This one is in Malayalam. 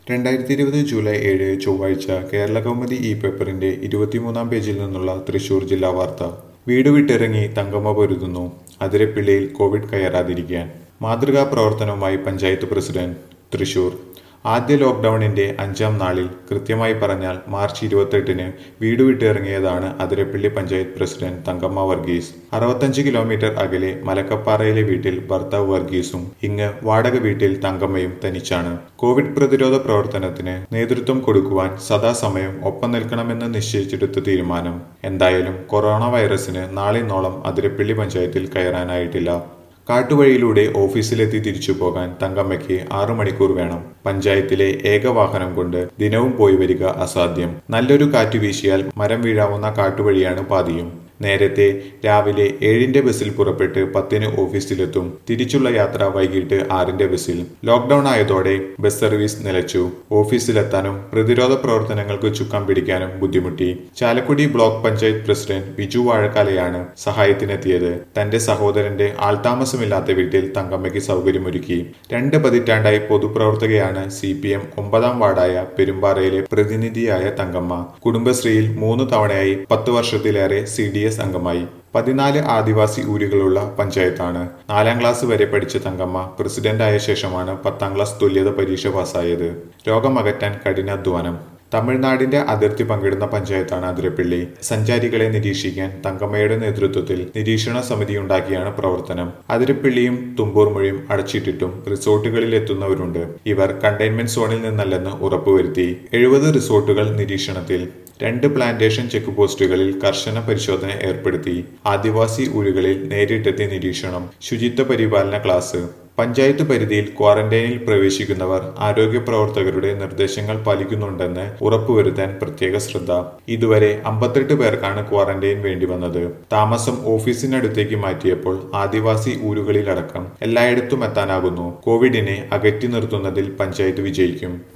രണ്ടായിരത്തി ഇരുപത് ജൂലൈ ഏഴ് ചൊവ്വാഴ്ച കേരള കൗമുദി ഇ പേപ്പറിന്റെ ഇരുപത്തിമൂന്നാം പേജിൽ നിന്നുള്ള തൃശൂർ ജില്ലാ വാർത്ത വീട് വിട്ടിറങ്ങി തങ്കമ്മ പൊരുതുന്നു അതിരപ്പിള്ളിയിൽ കോവിഡ് കയറാതിരിക്കാൻ മാതൃകാ പ്രവർത്തനവുമായി പഞ്ചായത്ത് പ്രസിഡന്റ് തൃശൂർ ആദ്യ ലോക്ക്ഡൌണിന്റെ അഞ്ചാം നാളിൽ കൃത്യമായി പറഞ്ഞാൽ മാർച്ച് ഇരുപത്തെട്ടിന് വീട് വിട്ടിറങ്ങിയതാണ് അതിരപ്പള്ളി പഞ്ചായത്ത് പ്രസിഡന്റ് തങ്കമ്മ വർഗീസ് അറുപത്തഞ്ച് കിലോമീറ്റർ അകലെ മലക്കപ്പാറയിലെ വീട്ടിൽ ഭർത്താവ് വർഗീസും ഇങ്ങ് വാടക വീട്ടിൽ തങ്കമ്മയും തനിച്ചാണ് കോവിഡ് പ്രതിരോധ പ്രവർത്തനത്തിന് നേതൃത്വം കൊടുക്കുവാൻ സദാസമയം ഒപ്പം നിൽക്കണമെന്ന് നിശ്ചയിച്ചെടുത്ത തീരുമാനം എന്തായാലും കൊറോണ വൈറസിന് നാളിന്നോളം അതിരപ്പള്ളി പഞ്ചായത്തിൽ കയറാനായിട്ടില്ല കാട്ടുവഴിയിലൂടെ ഓഫീസിലെത്തി തിരിച്ചു പോകാൻ തങ്കമ്മയ്ക്ക് ആറു മണിക്കൂർ വേണം പഞ്ചായത്തിലെ ഏക വാഹനം കൊണ്ട് ദിനവും പോയി വരിക അസാധ്യം നല്ലൊരു കാറ്റ് വീശിയാൽ മരം വീഴാവുന്ന കാട്ടുവഴിയാണ് പാതിയും നേരത്തെ രാവിലെ ഏഴിന്റെ ബസ്സിൽ പുറപ്പെട്ട് പത്തിന് ഓഫീസിലെത്തും തിരിച്ചുള്ള യാത്ര വൈകിട്ട് ആറിന്റെ ബസ്സിൽ ലോക്ക്ഡൌൺ ആയതോടെ ബസ് സർവീസ് നിലച്ചു ഓഫീസിലെത്താനും പ്രതിരോധ പ്രവർത്തനങ്ങൾക്ക് ചുക്കാൻ പിടിക്കാനും ബുദ്ധിമുട്ടി ചാലക്കുടി ബ്ലോക്ക് പഞ്ചായത്ത് പ്രസിഡന്റ് ബിജു വാഴക്കാലയാണ് സഹായത്തിനെത്തിയത് തന്റെ സഹോദരന്റെ ആൾതാമസമില്ലാത്ത വീട്ടിൽ തങ്കമ്മയ്ക്ക് സൗകര്യമൊരുക്കി രണ്ട് പതിറ്റാണ്ടായി പൊതുപ്രവർത്തകയാണ് സി പി എം ഒമ്പതാം വാർഡായ പെരുമ്പാറയിലെ പ്രതിനിധിയായ തങ്കമ്മ കുടുംബശ്രീയിൽ മൂന്ന് തവണയായി പത്ത് വർഷത്തിലേറെ സി ഡി എസ് അംഗമായി പതിനാല് ആദിവാസി ഊരുകളുള്ള പഞ്ചായത്താണ് നാലാം ക്ലാസ് വരെ പഠിച്ച തങ്കമ്മ പ്രസിഡന്റായ ശേഷമാണ് പത്താം ക്ലാസ് തുല്യത പരീക്ഷ പാസ്സായത് രോഗമകറ്റാൻ കഠിനാധ്വാനം തമിഴ്നാടിന്റെ അതിർത്തി പങ്കിടുന്ന പഞ്ചായത്താണ് അതിരപ്പള്ളി സഞ്ചാരികളെ നിരീക്ഷിക്കാൻ തങ്കമ്മയുടെ നേതൃത്വത്തിൽ നിരീക്ഷണ സമിതി ഉണ്ടാക്കിയാണ് പ്രവർത്തനം അതിരപ്പള്ളിയും തുമ്പൂർമൊഴിയും അടച്ചിട്ടിട്ടും റിസോർട്ടുകളിൽ എത്തുന്നവരുണ്ട് ഇവർ കണ്ടെയ്ൻമെന്റ് സോണിൽ നിന്നല്ലെന്ന് ഉറപ്പുവരുത്തി എഴുപത് റിസോർട്ടുകൾ നിരീക്ഷണത്തിൽ രണ്ട് പ്ലാന്റേഷൻ ചെക്ക് പോസ്റ്റുകളിൽ കർശന പരിശോധന ഏർപ്പെടുത്തി ആദിവാസി ഊരുകളിൽ നേരിട്ടെത്തി നിരീക്ഷണം ശുചിത്വ പരിപാലന ക്ലാസ് പഞ്ചായത്ത് പരിധിയിൽ ക്വാറന്റൈനിൽ പ്രവേശിക്കുന്നവർ ആരോഗ്യ പ്രവർത്തകരുടെ നിർദ്ദേശങ്ങൾ പാലിക്കുന്നുണ്ടെന്ന് ഉറപ്പുവരുത്താൻ പ്രത്യേക ശ്രദ്ധ ഇതുവരെ അമ്പത്തെട്ട് പേർക്കാണ് ക്വാറന്റൈൻ വേണ്ടി വന്നത് താമസം ഓഫീസിനടുത്തേക്ക് മാറ്റിയപ്പോൾ ആദിവാസി ഊരുകളിലടക്കം എല്ലായിടത്തും എത്താനാകുന്നു കോവിഡിനെ അകറ്റി നിർത്തുന്നതിൽ പഞ്ചായത്ത് വിജയിക്കും